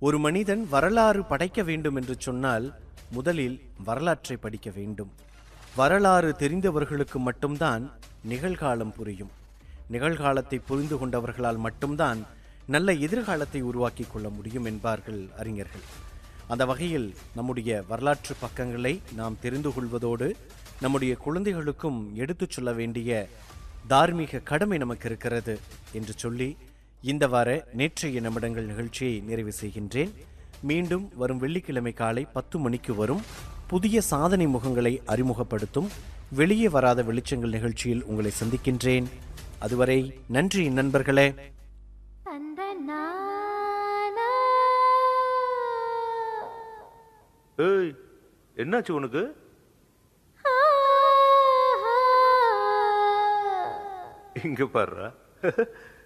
ஒரு மனிதன் வரலாறு படைக்க வேண்டும் என்று சொன்னால் முதலில் வரலாற்றை படிக்க வேண்டும் வரலாறு தெரிந்தவர்களுக்கு மட்டும்தான் நிகழ்காலம் புரியும் நிகழ்காலத்தை புரிந்து கொண்டவர்களால் மட்டும்தான் நல்ல எதிர்காலத்தை உருவாக்கிக் கொள்ள முடியும் என்பார்கள் அறிஞர்கள் அந்த வகையில் நம்முடைய வரலாற்று பக்கங்களை நாம் தெரிந்து கொள்வதோடு நம்முடைய குழந்தைகளுக்கும் எடுத்துச் சொல்ல வேண்டிய தார்மீக கடமை நமக்கு இருக்கிறது என்று சொல்லி இந்த வார நேற்றைய நிமிடங்கள் நிகழ்ச்சியை நிறைவு செய்கின்றேன் மீண்டும் வரும் வெள்ளிக்கிழமை காலை பத்து மணிக்கு வரும் புதிய சாதனை முகங்களை அறிமுகப்படுத்தும் வெளியே வராத வெளிச்சங்கள் நிகழ்ச்சியில் உங்களை சந்திக்கின்றேன் அதுவரை நன்றி நண்பர்களே அந்த நானா ஏய் என்னாச்சு உனக்கு இங்க பாருடா